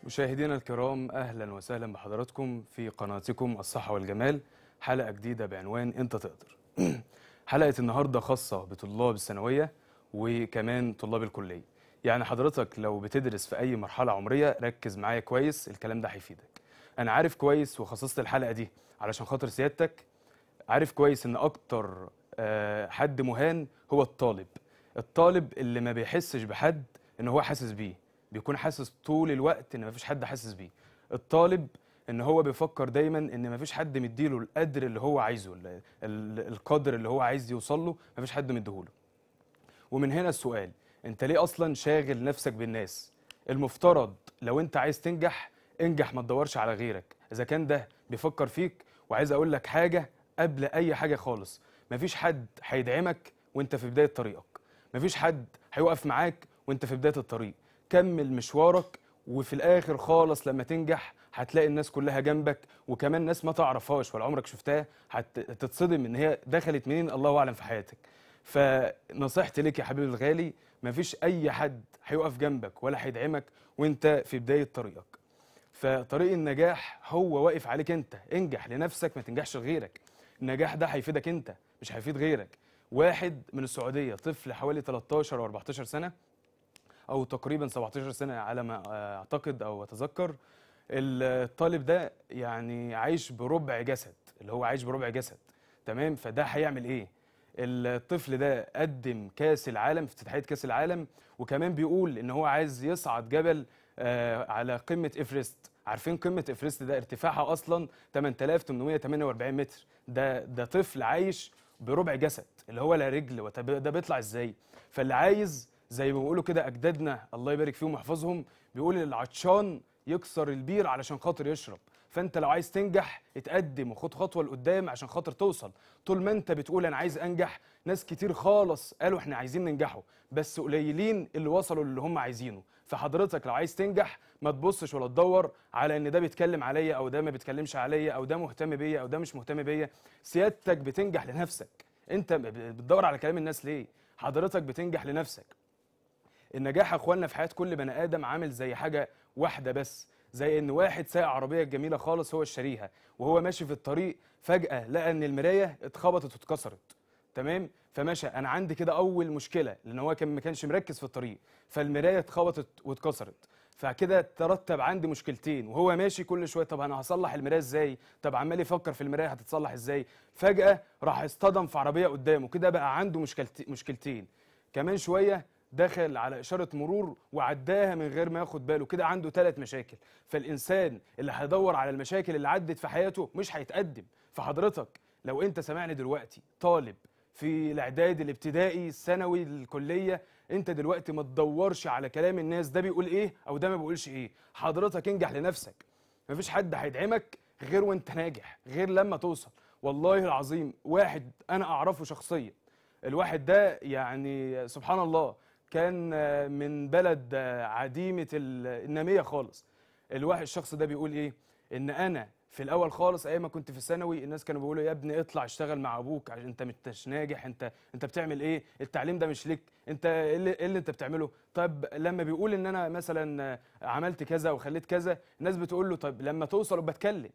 مشاهدينا الكرام اهلا وسهلا بحضراتكم في قناتكم الصحه والجمال حلقه جديده بعنوان انت تقدر حلقه النهارده خاصه بطلاب الثانويه وكمان طلاب الكليه يعني حضرتك لو بتدرس في اي مرحله عمريه ركز معايا كويس الكلام ده هيفيدك انا عارف كويس وخصصت الحلقه دي علشان خاطر سيادتك عارف كويس ان اكتر آه، حد مهان هو الطالب الطالب اللي ما بيحسش بحد ان هو حاسس بيه بيكون حاسس طول الوقت ان مفيش حد حاسس بيه الطالب ان هو بيفكر دايما ان مفيش حد مديله القدر اللي هو عايزه ال- ال- القدر اللي هو عايز يوصل له مفيش حد مديهوله ومن هنا السؤال انت ليه اصلا شاغل نفسك بالناس المفترض لو انت عايز تنجح انجح ما تدورش على غيرك اذا كان ده بيفكر فيك وعايز اقول لك حاجه قبل اي حاجه خالص مفيش حد هيدعمك وانت في بدايه طريقك مفيش حد هيقف معاك وانت في بدايه الطريق كمل مشوارك وفي الاخر خالص لما تنجح هتلاقي الناس كلها جنبك وكمان ناس ما تعرفهاش ولا عمرك شفتها هت- هتتصدم ان هي دخلت منين الله اعلم في حياتك فنصيحتي ليك يا حبيبي الغالي مفيش اي حد هيقف جنبك ولا هيدعمك وانت في بدايه طريقك فطريق النجاح هو واقف عليك انت انجح لنفسك ما تنجحش لغيرك النجاح ده هيفيدك انت مش هيفيد غيرك واحد من السعوديه طفل حوالي 13 او 14 سنه او تقريبا 17 سنه على ما اعتقد او اتذكر الطالب ده يعني عايش بربع جسد اللي هو عايش بربع جسد تمام فده هيعمل ايه الطفل ده قدم كاس العالم في افتتاحيه كاس العالم وكمان بيقول ان هو عايز يصعد جبل آه، على قمه ايفرست عارفين قمه ايفرست ده ارتفاعها اصلا 8848 متر ده ده طفل عايش بربع جسد اللي هو لا رجل وطب ده بيطلع ازاي فاللي عايز زي ما بيقولوا كده اجدادنا الله يبارك فيهم ويحفظهم بيقول العطشان يكسر البير علشان خاطر يشرب فانت لو عايز تنجح اتقدم وخد خطوه لقدام عشان خاطر توصل طول ما انت بتقول انا عايز انجح ناس كتير خالص قالوا احنا عايزين ننجحوا بس قليلين اللي وصلوا للي هم عايزينه فحضرتك لو عايز تنجح ما تبصش ولا تدور على ان ده بيتكلم عليا او ده ما بيتكلمش عليا او ده مهتم بيا او ده مش مهتم بيا سيادتك بتنجح لنفسك انت بتدور على كلام الناس ليه حضرتك بتنجح لنفسك النجاح يا اخوانا في حياه كل بني ادم عامل زي حاجه واحده بس زي ان واحد سايق عربيه جميله خالص هو اشتريها وهو ماشي في الطريق فجاه لقى ان المرايه اتخبطت واتكسرت تمام فماشى انا عندي كده اول مشكله لان هو كان ما كانش مركز في الطريق فالمرايه اتخبطت واتكسرت فكده ترتب عندي مشكلتين وهو ماشي كل شويه طب انا هصلح المرايه ازاي طب عمال يفكر في المرايه هتتصلح ازاي فجاه راح اصطدم في عربيه قدامه كده بقى عنده مشكلت- مشكلتين كمان شويه دخل على اشاره مرور وعداها من غير ما ياخد باله كده عنده ثلاث مشاكل فالانسان اللي هيدور على المشاكل اللي عدت في حياته مش هيتقدم فحضرتك لو انت سامعني دلوقتي طالب في الاعدادي الابتدائي الثانوي الكليه انت دلوقتي ما تدورش على كلام الناس ده بيقول ايه او ده ما بيقولش ايه حضرتك انجح لنفسك مفيش حد هيدعمك غير وانت ناجح غير لما توصل والله العظيم واحد انا اعرفه شخصيا الواحد ده يعني سبحان الله كان آه، من بلد آه، عديمه ال- الناميه خالص الواحد الشخص ده بيقول ايه ان انا في الاول خالص ايام ما كنت في الثانوي الناس كانوا بيقولوا يا ابني اطلع اشتغل مع ابوك عشان انت مش ناجح انت انت بتعمل ايه التعليم ده مش ليك انت ايه اللي, إيه اللي انت بتعمله طب لما بيقول ان انا مثلا آه، عملت كذا وخليت كذا الناس بتقول له طب لما توصل بتكلم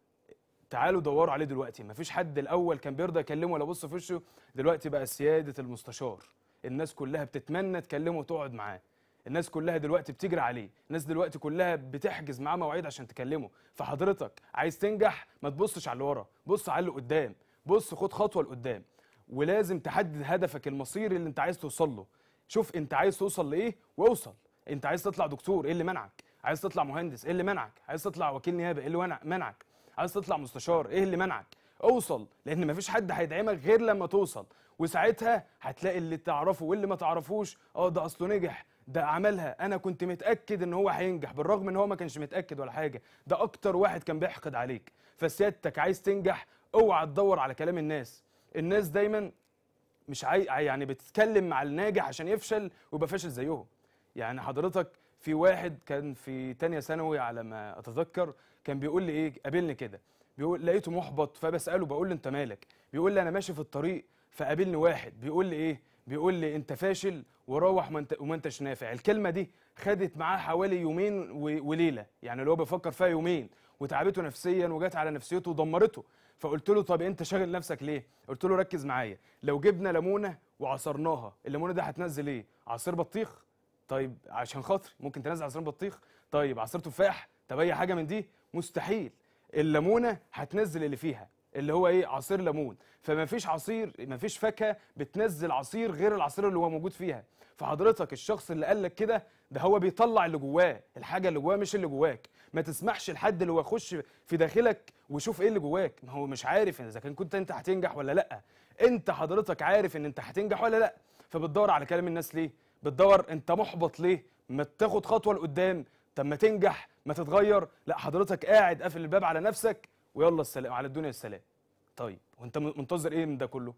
تعالوا دوروا عليه دلوقتي مفيش حد الاول كان بيرضى يكلمه ولا بص في وشه دلوقتي بقى سياده المستشار الناس كلها بتتمنى تكلمه وتقعد معاه الناس كلها دلوقتي بتجري عليه الناس دلوقتي كلها بتحجز معاه مواعيد عشان تكلمه فحضرتك عايز تنجح ما تبصش على اللي ورا بص على اللي قدام بص خد خطوه لقدام ولازم تحدد هدفك المصيري اللي انت عايز توصل له شوف انت عايز توصل لايه واوصل انت عايز تطلع دكتور ايه اللي منعك عايز تطلع مهندس ايه اللي منعك عايز تطلع وكيل نيابه ايه اللي منع- منعك عايز تطلع مستشار ايه اللي منعك اوصل لان مفيش حد هيدعمك غير لما توصل وساعتها هتلاقي اللي تعرفه واللي ما تعرفوش اه ده اصله نجح ده عملها انا كنت متاكد ان هو هينجح بالرغم ان هو ما كانش متاكد ولا حاجه ده اكتر واحد كان بيحقد عليك فسيادتك عايز تنجح اوعى تدور على كلام الناس الناس دايما مش عاي... يعني بتتكلم مع الناجح عشان يفشل ويبقى فاشل زيهم يعني حضرتك في واحد كان في تانية ثانوي على ما اتذكر كان بيقول لي ايه قابلني كده بيقول لقيته محبط فبساله بقول له انت مالك بيقول لي انا ماشي في الطريق فقابلني واحد بيقول لي ايه بيقول لي انت فاشل وروح ما انت وما انتش نافع الكلمه دي خدت معاه حوالي يومين و- وليله يعني اللي هو بيفكر فيها يومين وتعبته نفسيا وجت على نفسيته ودمرته فقلت له طب انت شاغل نفسك ليه قلت له ركز معايا لو جبنا ليمونه وعصرناها الليمونه دي هتنزل ايه عصير بطيخ طيب عشان خاطري ممكن تنزل عصير بطيخ طيب عصير تفاح طب اي حاجه من دي مستحيل الليمونه هتنزل اللي فيها اللي هو ايه عصير ليمون فما فيش عصير ما فيش فاكهه بتنزل عصير غير العصير اللي هو موجود فيها فحضرتك الشخص اللي قال لك كده ده هو بيطلع اللي جواه الحاجه اللي جواه مش اللي جواك ما تسمحش لحد اللي هو يخش في داخلك ويشوف ايه اللي جواك ما هو مش عارف اذا كان كنت انت هتنجح ولا لا انت حضرتك عارف ان انت هتنجح ولا لا فبتدور على كلام الناس ليه بتدور انت محبط ليه ما تاخد خطوه لقدام طب ما تنجح ما تتغير لا حضرتك قاعد قافل الباب على نفسك ويلا السلام على الدنيا السلام طيب وانت م- منتظر ايه من ده كله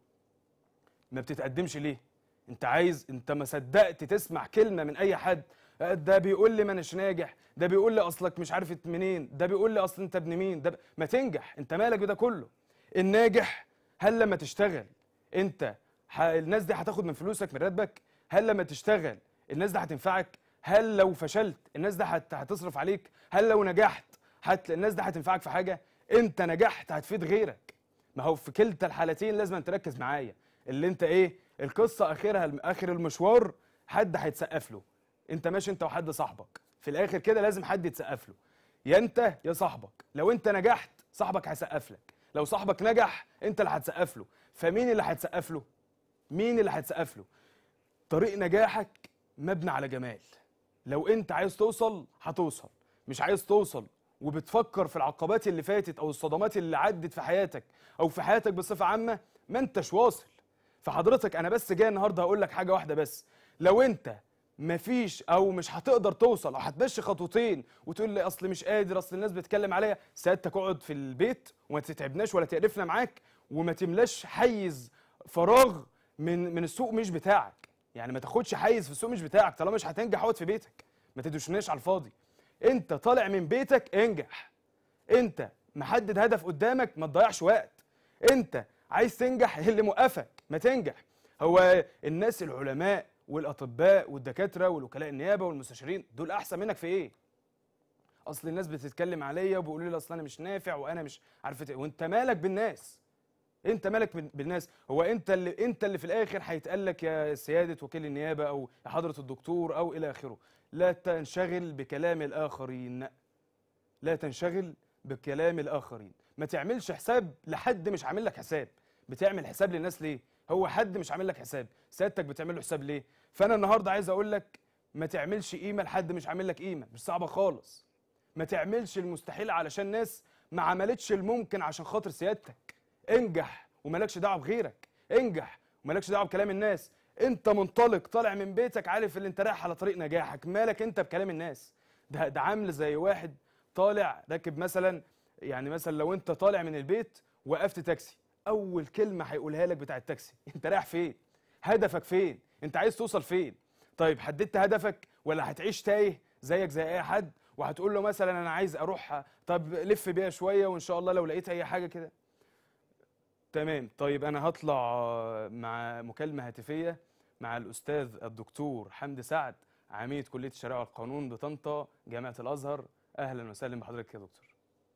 ما بتتقدمش ليه انت عايز انت ما صدقت تسمع كلمه من اي حد آه، ده بيقول لي ما اناش ناجح ده بيقول لي اصلك مش عارف منين ده بيقول لي اصل انت ابن مين ده ب... ما تنجح انت مالك بده كله الناجح هل لما تشتغل انت ح... الناس دي هتاخد من فلوسك من راتبك هل لما تشتغل الناس دي هتنفعك هل لو فشلت الناس دي هت... هتصرف عليك هل لو نجحت هت... الناس دي هتنفعك في حاجه انت نجحت هتفيد غيرك ما هو في كلتا الحالتين لازم أن تركز معايا اللي انت ايه القصه اخرها اخر المشوار حد هيتسقف له انت ماشي انت وحد صاحبك في الاخر كده لازم حد يتسقف له يا انت يا صاحبك لو انت نجحت صاحبك هيسقف لك لو صاحبك نجح انت اللي هتسقف له فمين اللي هيتسقف له مين اللي هيتسقف له طريق نجاحك مبني على جمال لو انت عايز توصل هتوصل مش عايز توصل وبتفكر في العقبات اللي فاتت او الصدمات اللي عدت في حياتك او في حياتك بصفه عامه ما انتش واصل فحضرتك انا بس جاي النهارده هقول لك حاجه واحده بس لو انت مفيش او مش هتقدر توصل او هتمشي خطوتين وتقول لي اصل مش قادر اصل الناس بتتكلم عليا سيادتك اقعد في البيت وما تتعبناش ولا تقرفنا معاك وما تملاش حيز فراغ من من السوق مش بتاعك يعني ما تاخدش حيز في السوق مش بتاعك طالما مش هتنجح اقعد في بيتك ما تدوشناش على الفاضي انت طالع من بيتك انجح انت محدد هدف قدامك ما تضيعش وقت انت عايز تنجح اللي موقفك ما تنجح هو الناس العلماء والاطباء والدكاتره والوكلاء النيابه والمستشارين دول احسن منك في ايه اصل الناس بتتكلم عليا وبيقولوا لي اصل انا مش نافع وانا مش عارف ايه وانت مالك بالناس انت مالك بال- بالناس هو انت اللي انت اللي في الاخر هيتقال لك يا سياده وكيل النيابه او يا حضره الدكتور او الى اخره لا تنشغل بكلام الاخرين لا تنشغل بكلام الاخرين ما تعملش حساب لحد مش عامل لك حساب بتعمل حساب للناس ليه هو حد مش عامل لك حساب سيادتك بتعمل له حساب ليه فانا النهارده عايز اقول لك ما تعملش قيمه لحد مش عامل لك قيمه مش صعبه خالص ما تعملش المستحيل علشان ناس ما عملتش الممكن عشان خاطر سيادتك انجح ومالكش دعوه بغيرك انجح ومالكش دعوه بكلام الناس انت منطلق طالع من بيتك عارف ان انت رايح على طريق نجاحك مالك انت بكلام الناس ده ده عامل زي واحد طالع راكب مثلا يعني مثلا لو انت طالع من البيت وقفت تاكسي اول كلمه هيقولها لك بتاع التاكسي انت رايح فين هدفك فين انت عايز توصل فين طيب حددت هدفك ولا هتعيش تايه زيك زي اي حد وهتقول له مثلا انا عايز اروح طب لف بيها شويه وان شاء الله لو لقيت اي حاجه كده تمام طيب انا هطلع آه، مع مكالمه هاتفيه مع الاستاذ الدكتور حمدي سعد عميد كليه الشريعه والقانون بطنطا جامعه الازهر اهلا وسهلا بحضرتك يا دكتور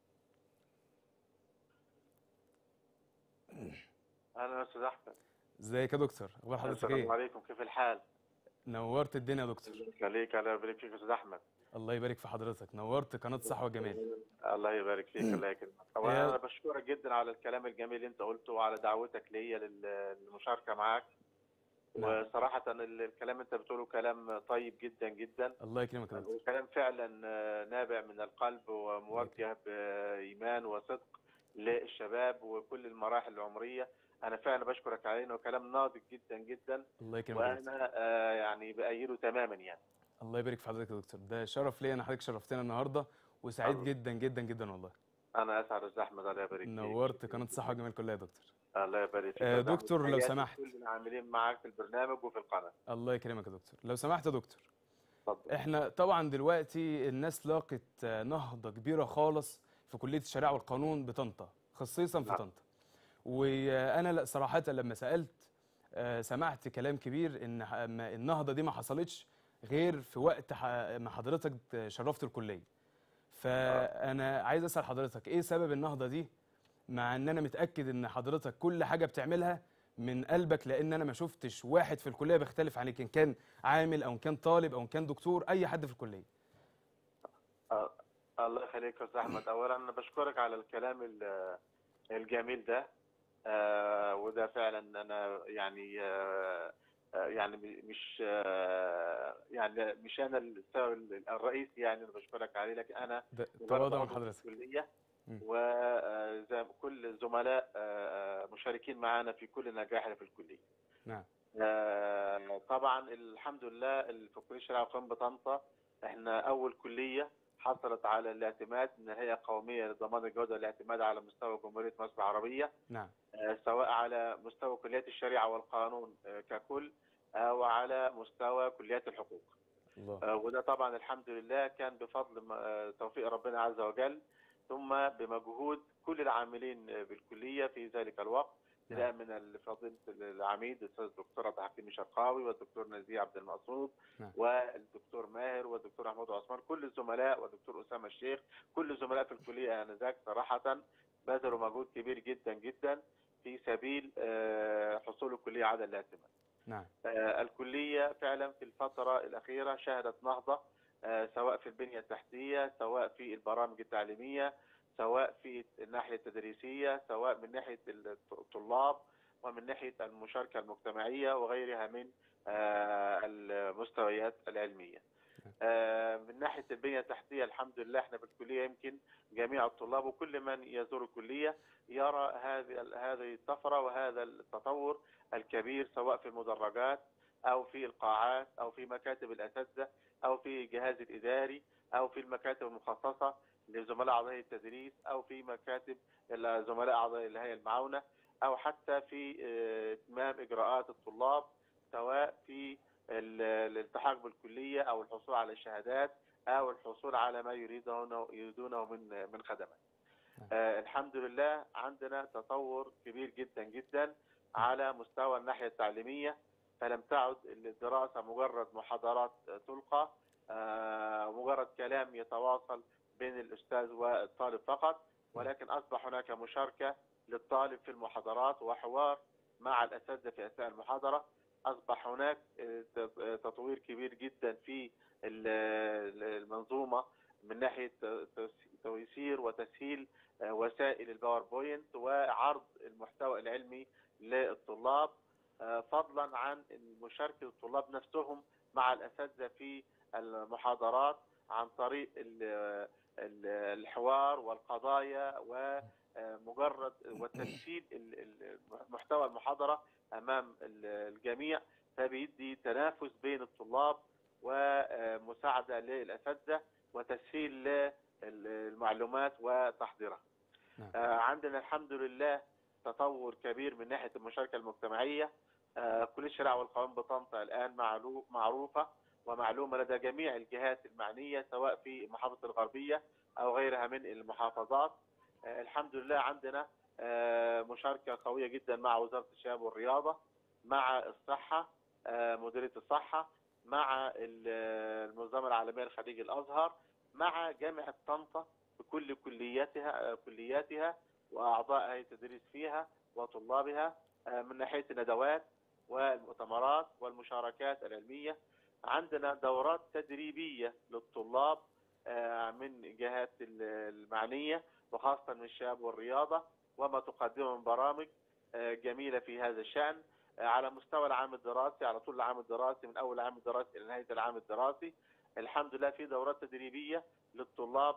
اهلا يا استاذ احمد ازيك يا دكتور اخبار حضرتك السلام ايه عليكم كيف الحال؟ نورت الدنيا يا دكتور خليك الله يبارك فيك يا استاذ احمد الله يبارك في حضرتك نورت قناه الصحه والجمال الله يبارك فيك الله يكرمك طبعا يا- انا بشكرك جدا على الكلام الجميل اللي انت قلته وعلى دعوتك ليا لل- للمشاركه معاك نعم. وصراحه ال- الكلام اللي انت بتقوله كلام طيب جدا جدا الله يكرمك يا دكتور وكلام فعلا آه، نابع من القلب وموجه بايمان وصدق للشباب وكل المراحل العمريه انا فعلا بشكرك عليه انه كلام ناضج جدا جدا الله يكرمك يا دكتور وانا آه، يعني بايده تماما يعني الله يبارك في حضرتك يا دكتور ده شرف ليا ان حضرتك شرفتنا النهارده وسعيد الله. جدا جدا جدا والله انا اسعد استاذ احمد الله يبارك فيك نورت قناه الصحه والجمال كلها يا دكتور الله يبارك فيك آه، أستاذ أحمد. دكتور لو تحياتي سمحت. لكل العاملين معاك في البرنامج وفي القناه الله يكرمك يا دكتور لو سمحت يا دكتور اتفضل احنا طبعا دلوقتي الناس لاقت آه، نهضه كبيره خالص في كليه الشريعه والقانون بطنطا خصيصا في نعم. طنطا وانا لا صراحه لما سالت آه، سمعت كلام كبير ان ح- ما- النهضه دي ما حصلتش غير في وقت ح- ما حضرتك شرفت الكليه فانا عايز اسال حضرتك ايه سبب النهضه دي مع ان انا متاكد ان حضرتك كل حاجه بتعملها من قلبك لان انا ما شفتش واحد في الكليه بيختلف عليك ان كان عامل او ان كان طالب او ان كان دكتور اي حد في الكليه آه، الله يخليك يا استاذ احمد اولا انا بشكرك على الكلام ال- الجميل ده آه، وده فعلا انا يعني آه، آه، يعني مش آه، يعني مش انا السبب الرئيسي يعني اللي بشكرك عليه لكن انا ده مجرد تواضع من عضو في حضرتك الكليه مم. وزي كل الزملاء آه، مشاركين معنا في كل نجاحنا في الكليه نعم آه، طبعا الحمد لله في كليه الشريعه والقانون بطنطا احنا اول كليه حصلت على الاعتماد من هيئه قوميه لضمان الجوده والاعتماد على مستوى جمهوريه مصر العربيه نعم آه، سواء على مستوى كليات الشريعه والقانون آه، ككل او على مستوى كليات الحقوق الله آه، وده طبعا الحمد لله كان بفضل م- آه، توفيق ربنا عز وجل ثم بمجهود كل العاملين آه، بالكليه في ذلك الوقت نعم. بدءا من فضيله العميد الاستاذ الدكتور عبد الحكيم شرقاوي والدكتور نزيه عبد المقصود نعم. والدكتور ماهر والدكتور محمود عثمان كل الزملاء والدكتور اسامه الشيخ كل الزملاء في الكليه انذاك صراحه بذلوا مجهود كبير جدا جدا في سبيل آه، حصول الكليه على الاعتماد. نعم آه، الكلية فعلا في الفترة الأخيرة شهدت نهضة آه، سواء في البنية التحتية سواء في البرامج التعليمية سواء في الناحية التدريسية سواء من ناحية الطلاب ومن ناحية المشاركة المجتمعية وغيرها من آه، المستويات العلمية آه، من ناحية البنية التحتية الحمد لله احنا في الكلية يمكن جميع الطلاب وكل من يزور الكلية يرى هذه هذه الطفرة وهذا التطور الكبير سواء في المدرجات او في القاعات او في مكاتب الاساتذه او في الجهاز الاداري او في المكاتب المخصصه لزملاء اعضاء التدريس او في مكاتب زملاء اعضاء الهيئه المعاونه او حتى في آه، اتمام اجراءات الطلاب سواء في ال- الالتحاق بالكليه او الحصول على الشهادات او الحصول على ما يريدونه يريدونه من من خدمات. آه، الحمد لله عندنا تطور كبير جدا جدا على مستوى الناحيه التعليميه فلم تعد الدراسه مجرد محاضرات تلقى آه، مجرد كلام يتواصل بين الاستاذ والطالب فقط ولكن اصبح هناك مشاركه للطالب في المحاضرات وحوار مع الاساتذه في اثناء المحاضره اصبح هناك آه، ت- تطوير كبير جدا في ال- المنظومه من ناحيه تس- تيسير وتسهيل آه، وسائل الباوربوينت وعرض المحتوى العلمي للطلاب آه، فضلا عن مشاركه الطلاب نفسهم مع الاساتذه في المحاضرات عن طريق ال- ال- الحوار والقضايا ومجرد وتسهيل ال- ال- محتوى المحاضره امام ال- الجميع فبيدي تنافس بين الطلاب ومساعده للاساتذه وتسهيل للمعلومات وتحضيرها. نعم. آه، عندنا الحمد لله تطور كبير من ناحيه المشاركه المجتمعيه آه، كليه الشريعه والقانون بطنطا الان معلو- معروفه ومعلومه لدى جميع الجهات المعنيه سواء في محافظه الغربيه او غيرها من المحافظات آه، الحمد لله عندنا آه، مشاركه قويه جدا مع وزاره الشباب والرياضه مع الصحه آه، مديريه الصحه مع ال- المنظمه العالميه لخليج الازهر مع جامعه طنطا بكل كلياتها آه، كلياتها واعضاء هيئه التدريس فيها وطلابها آه، من ناحيه الندوات والمؤتمرات والمشاركات العلميه عندنا دورات تدريبيه للطلاب آه، من جهات ال- المعنيه وخاصه من الشباب والرياضه وما تقدمه من برامج آه، جميله في هذا الشان آه، على مستوى العام الدراسي على طول العام الدراسي من اول العام الدراسي الى نهايه العام الدراسي الحمد لله في دورات تدريبيه للطلاب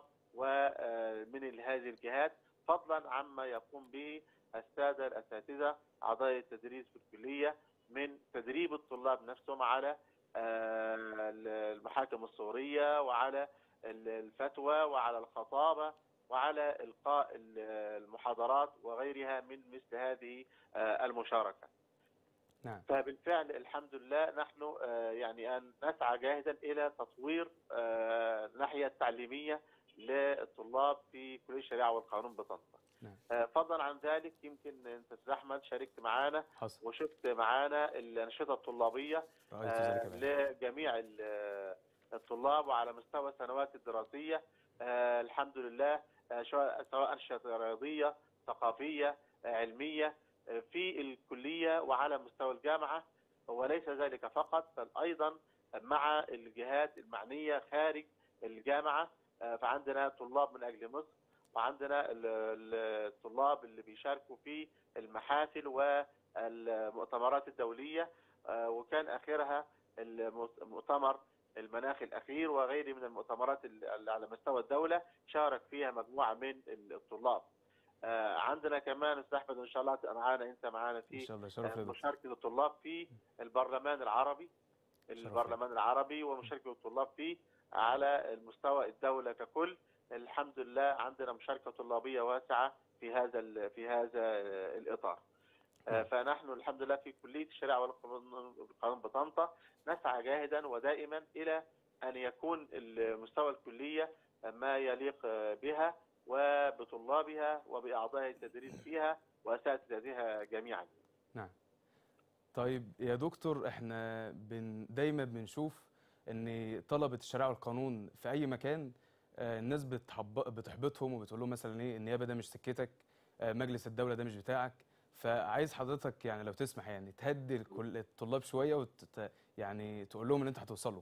ومن هذه الجهات فضلا عما يقوم به الساده الاساتذه اعضاء التدريس في الكليه من تدريب الطلاب نفسهم على آه، المحاكم الصوريه وعلى الفتوى وعلى الخطابه وعلى القاء المحاضرات وغيرها من مثل هذه آه، المشاركه. نعم فبالفعل الحمد لله نحن آه، يعني أن نسعى جاهدا إلى تطوير آه، الناحية التعليمية للطلاب في كليه الشريعه والقانون بطنطا. نعم. آه، فضلا عن ذلك يمكن انت استاذ احمد شاركت معانا حصل وشفت معانا الانشطه الطلابيه رأيت آه، ذلك بعيني. لجميع ال- آه، الطلاب وعلى مستوى السنوات الدراسيه آه، الحمد لله آه، سواء سواء انشطه رياضيه ثقافيه آه، علميه آه، في الكليه وعلى مستوى الجامعه وليس ذلك فقط بل ايضا مع الجهات المعنيه خارج الجامعه آه، فعندنا طلاب من اجل مصر وعندنا ال- ال- الطلاب اللي بيشاركوا في المحافل والمؤتمرات الدوليه آه، وكان اخرها المؤتمر المناخي الاخير وغيره من المؤتمرات اللي على مستوى الدوله شارك فيها مجموعه من الطلاب. آه، عندنا كمان استاذ احمد ان شاء الله تبقى معانا انت معانا ان في شاء الله شرف يا دكتور مشاركه الطلاب في البرلمان العربي البرلمان العربي ومشاركه الطلاب فيه على المستوى الدوله ككل الحمد لله عندنا مشاركه طلابيه واسعه في هذا ال- في هذا الاطار. آه، نعم. فنحن الحمد لله في كليه الشريعه والقانون والقانون بطنطا نسعى جاهدا ودائما الى ان يكون مستوى الكليه ما يليق آه، بها وبطلابها وباعضاء التدريس فيها واساتذتها جميعا. طيب يا دكتور احنا بن دايما بنشوف ان طلبة الشريعة والقانون في اي مكان آه، الناس بتحب... بتحبطهم وبتقول لهم مثلا ايه النيابة ده مش سكتك آه، مجلس الدولة ده مش بتاعك فعايز حضرتك يعني لو تسمح يعني تهدي الكل- الطلاب شوية وت... يعني تقول لهم ان انتوا هتوصلوا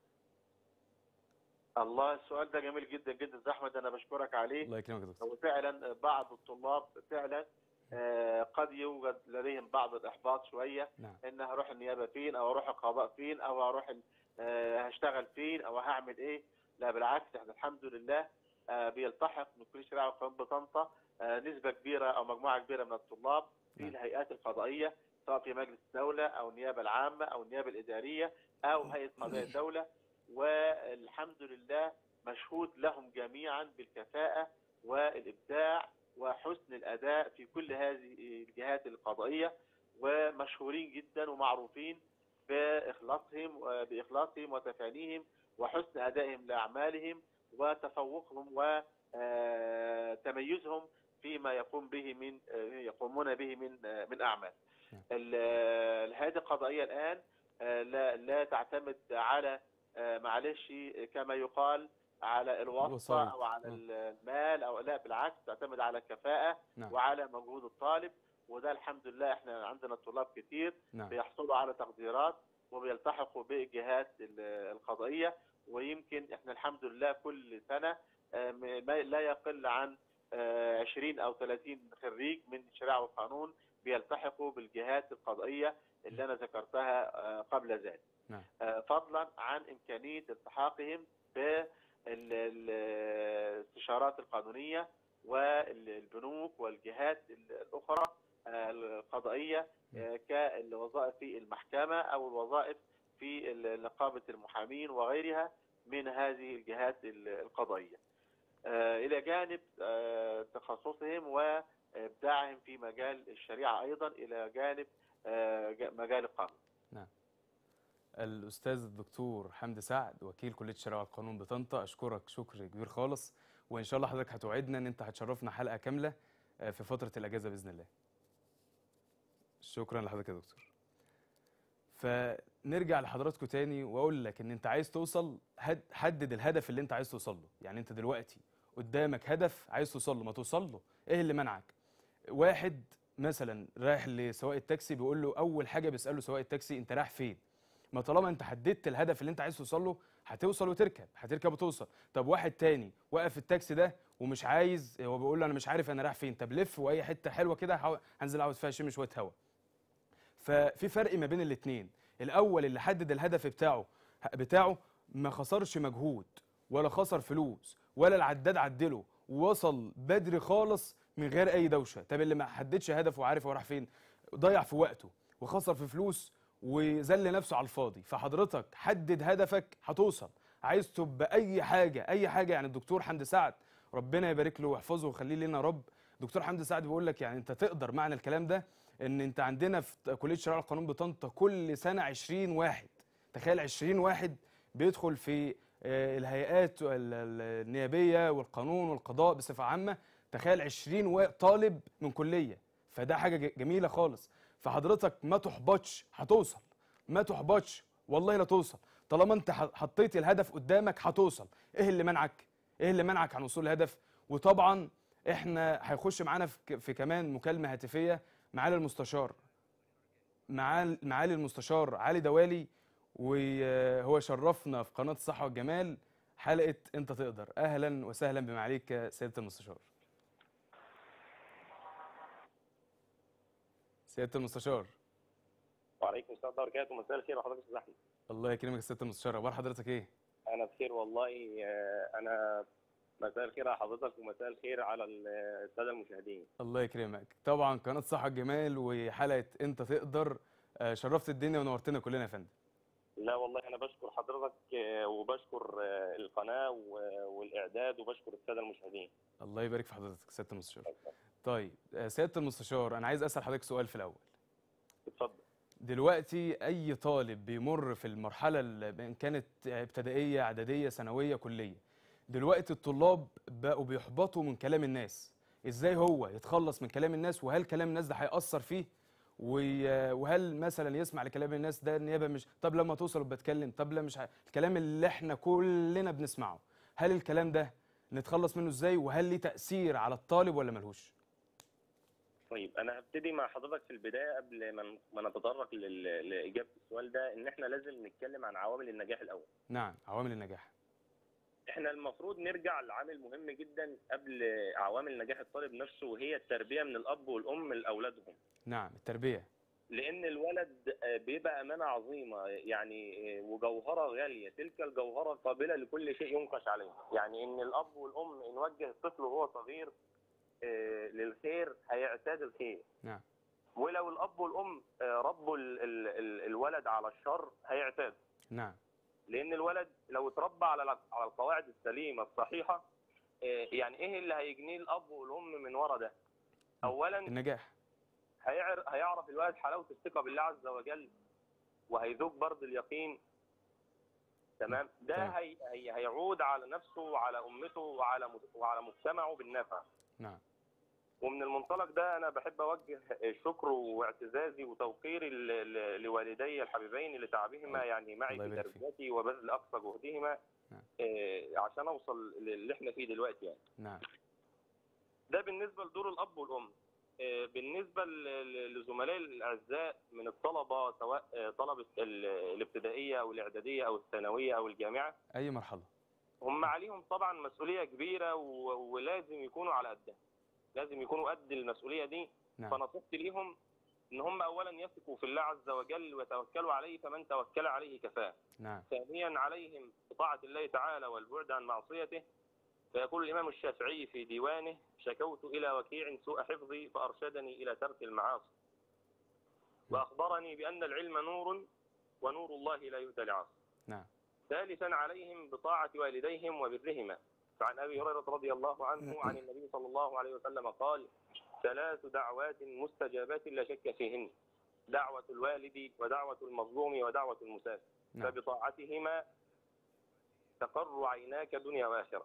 الله السؤال ده جميل جدا جدا استاذ احمد انا بشكرك عليه الله يكرمك يا دكتور هو فعلا بعض الطلاب فعلا آه، قد يوجد لديهم بعض الاحباط شويه نعم ان هروح النيابه فين او اروح القضاء فين او هروح ال- آه، هشتغل فين او هعمل ايه لا بالعكس احنا الحمد لله آه، بيلتحق من كل شريعه وقانون بطنطا آه، نسبه كبيره او مجموعه كبيره من الطلاب في نعم. الهيئات القضائيه سواء في مجلس الدوله او النيابه العامه او النيابه الاداريه او هيئه قضايا الدوله والحمد لله مشهود لهم جميعا بالكفاءه والابداع وحسن الاداء في كل هذه الجهات القضائيه ومشهورين جدا ومعروفين باخلاصهم باخلاصهم وتفانيهم وحسن ادائهم لاعمالهم وتفوقهم وتميزهم فيما يقوم به من آه، يقومون به من آه، من اعمال. نعم. ال- آه، الهيئات القضائيه الان آه، لا لا تعتمد على آه، معلش كما يقال على الواسطه الوسائط. او على آه. المال او لا بالعكس تعتمد على الكفاءه نعم وعلى مجهود الطالب وده الحمد لله احنا عندنا طلاب كتير نعم بيحصلوا على تقديرات وبيلتحقوا بالجهات ال- القضائيه ويمكن احنا الحمد لله كل سنه آه، م- ما لا يقل عن آه، 20 او 30 خريج من الشريعه والقانون بيلتحقوا بالجهات القضائيه اللي انا ذكرتها آه، قبل ذلك. نعم. آه، فضلا عن امكانيه التحاقهم بالاستشارات القانونيه والبنوك والجهات الاخرى آه، القضائيه آه، كالوظائف في المحكمه او الوظائف في ال- نقابه المحامين وغيرها من هذه الجهات ال- القضائيه. آه، الى جانب آه، تخصصهم وابداعهم في مجال الشريعه ايضا الى جانب آه، ج- مجال القانون. الأستاذ الدكتور حمدي سعد وكيل كلية الشريعة والقانون بطنطا أشكرك شكر كبير خالص وإن شاء الله حضرتك هتوعدنا إن أنت هتشرفنا حلقة كاملة آه، في فترة الأجازة بإذن الله. شكرا لحضرتك يا دكتور. فنرجع لحضراتكم تاني وأقول لك إن أنت عايز توصل هد- حدد الهدف اللي أنت عايز توصل له، يعني أنت دلوقتي قدامك هدف عايز توصل له، ما توصل له، إيه اللي منعك؟ واحد مثلا رايح لسواق التاكسي بيقول له أول حاجة بيسأله سواق التاكسي أنت رايح فين؟ ما طالما انت حددت الهدف اللي انت عايز توصل له هتوصل وتركب هتركب وتوصل طب واحد تاني واقف في التاكسي ده ومش عايز هو بيقول له انا مش عارف انا رايح فين طب لف واي حته حلوه كده هحاول- هنزل اقعد فيها اشم شويه هوا ففي فرق ما بين الاثنين الاول اللي حدد الهدف بتاعه بتاعه ما خسرش مجهود ولا خسر فلوس ولا العداد عدله ووصل بدري خالص من غير اي دوشه طب اللي ما حددش هدفه وعارف هو راح فين ضيع في وقته وخسر في فلوس وذل نفسه على الفاضي فحضرتك حدد هدفك هتوصل عايز تبقى اي حاجه اي حاجه يعني الدكتور حمدي سعد ربنا يبارك له ويحفظه ويخليه لنا يا رب دكتور حمدي سعد بيقول لك يعني انت تقدر معنى الكلام ده ان انت عندنا في كليه الشريعه والقانون بطنطا كل سنه 20 واحد تخيل 20 واحد بيدخل في آه، الهيئات ال- ال- النيابيه والقانون والقضاء بصفه عامه تخيل 20 و- طالب من كليه فده حاجه ج- جميله خالص فحضرتك ما تحبطش هتوصل ما تحبطش والله لا توصل طالما انت ح- حطيت الهدف قدامك هتوصل ايه اللي منعك ايه اللي منعك عن وصول الهدف وطبعا احنا هيخش معانا في ك- في كمان مكالمه هاتفيه معالي المستشار معال- معالي المستشار علي دوالي وهو شرفنا في قناه الصحه والجمال حلقه انت تقدر اهلا وسهلا بمعاليك يا سياده المستشار سياده المستشار وعليكم السلام ورحمه الله وبركاته مساء الخير وحضرتك استاذ احمد الله يكرمك يا سياده المستشار اخبار حضرتك ايه انا بخير والله آه، انا مساء الخير على حضرتك ومساء الخير على ال- الساده المشاهدين الله يكرمك طبعا قناه صحه الجمال وحلقه انت تقدر آه، شرفت الدنيا ونورتنا كلنا يا فندم لا والله انا بشكر حضرتك آه، وبشكر آه، القناه و- والاعداد وبشكر الساده المشاهدين الله يبارك في حضرتك سياده المستشار طيب آه، سياده المستشار انا عايز اسال حضرتك سؤال في الاول اتفضل دلوقتي اي طالب بيمر في المرحله اللي ان كانت ابتدائيه اعداديه ثانويه كليه دلوقتي الطلاب بقوا بيحبطوا من كلام الناس ازاي هو يتخلص من كلام الناس وهل كلام الناس ده هيأثر فيه وي- وهل مثلا يسمع لكلام الناس ده النيابه مش طب لما توصل بتكلم طب لا مش ه... الكلام اللي احنا كلنا بنسمعه هل الكلام ده نتخلص منه ازاي وهل ليه تأثير على الطالب ولا ملهوش طيب انا هبتدي مع حضرتك في البدايه قبل ما ن- ما نتطرق لل- لاجابه السؤال ده ان احنا لازم نتكلم عن عوامل النجاح الاول نعم عوامل النجاح احنا المفروض نرجع لعامل مهم جدا قبل عوامل نجاح الطالب نفسه وهي التربيه من الاب والام لاولادهم نعم التربيه لان الولد آه، بيبقى امانه عظيمه يعني آه، وجوهره غاليه تلك الجوهره قابله لكل شيء ينقش عليه يعني ان الاب والام ان وجه الطفل وهو صغير آه، للخير هيعتاد الخير نعم ولو الاب والام آه، ربوا ال- ال- ال- الولد على الشر هيعتاد نعم لان الولد لو اتربى على على القواعد السليمه الصحيحه آه، يعني ايه اللي هيجنيه الاب والام من ورا ده اولا النجاح هيعر- هيعرف الولد حلاوه الثقه بالله عز وجل وهيذوق برض اليقين تمام ده تمام. هي هي هيعود على نفسه وعلى امته وعلى مس- وعلى مجتمعه بالنفع نعم ومن المنطلق ده انا بحب اوجه شكر واعتزازي وتوقيري ل- ل- لوالدي الحبيبين لتعبهما يعني معي الله في يبارك فيك. تربيتي وبذل اقصى جهدهما نعم. آه، عشان اوصل للي احنا فيه دلوقتي يعني نعم ده بالنسبه لدور الاب والام آه، بالنسبه ل- ل- لزملائي الاعزاء من الطلبه سواء آه، طلبه ال- الابتدائيه او الاعداديه او الثانويه او الجامعه اي مرحله هم عليهم طبعا مسؤوليه كبيره و- ولازم يكونوا على قدها لازم يكونوا قد المسؤوليه دي نعم فنصيحتي ليهم ان هم اولا يثقوا في الله عز وجل ويتوكلوا عليه فمن توكل عليه كفاه نعم ثانيا عليهم بطاعة الله تعالى والبعد عن معصيته فيقول الإمام الشافعي في ديوانه شكوت إلى وكيع سوء حفظي فأرشدني إلى ترك المعاصي وأخبرني بأن العلم نور ونور الله لا يهدى لعاصي نعم ثالثا عليهم بطاعة والديهم وبرهما فعن أبي هريرة رضي الله عنه عن النبي صلى الله عليه وسلم قال ثلاث دعوات مستجابات لا شك فيهن دعوة الوالد ودعوة المظلوم ودعوة المسافر نعم فبطاعتهما تقر عيناك دنيا واخره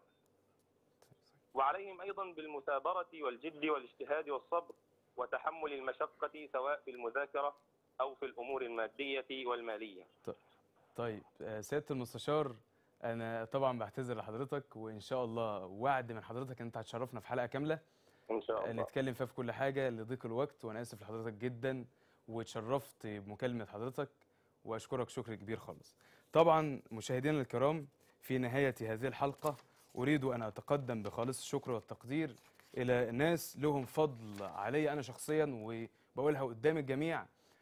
وعليهم ايضا بالمثابره والجد والاجتهاد والصبر وتحمل المشقه سواء في المذاكره او في الامور الماديه والماليه طيب آه، سياده المستشار انا طبعا بعتذر لحضرتك وان شاء الله وعد من حضرتك انت هتشرفنا في حلقه كامله ان شاء آه، الله نتكلم فيها في كل حاجه لضيق الوقت وانا اسف لحضرتك جدا واتشرفت بمكالمه حضرتك واشكرك شكر كبير خالص طبعا مشاهدينا الكرام في نهايه هذه الحلقه اريد ان اتقدم بخالص الشكر والتقدير الى ناس لهم فضل علي انا شخصيا وبقولها قدام الجميع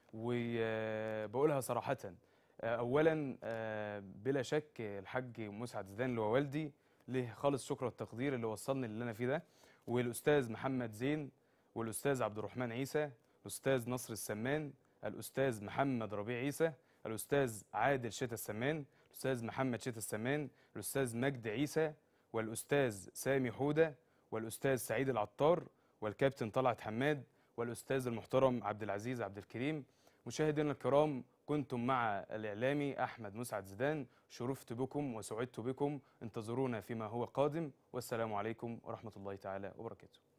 وبقولها صراحه اولا آه، بلا شك الحاج مسعد زيدان اللي هو والدي له خالص شكر والتقدير اللي وصلني اللي انا فيه ده والاستاذ محمد زين والاستاذ عبد الرحمن عيسى الاستاذ نصر السمان الاستاذ محمد ربيع عيسى الاستاذ عادل شتا السمان الاستاذ محمد شتا السمان الاستاذ مجد عيسى والاستاذ سامي حوده والاستاذ سعيد العطار والكابتن طلعت حماد والاستاذ المحترم عبد العزيز عبد الكريم مشاهدينا الكرام كنتم مع الإعلامي أحمد مسعد زيدان شرفت بكم وسعدت بكم انتظرونا فيما هو قادم والسلام عليكم ورحمة الله تعالى وبركاته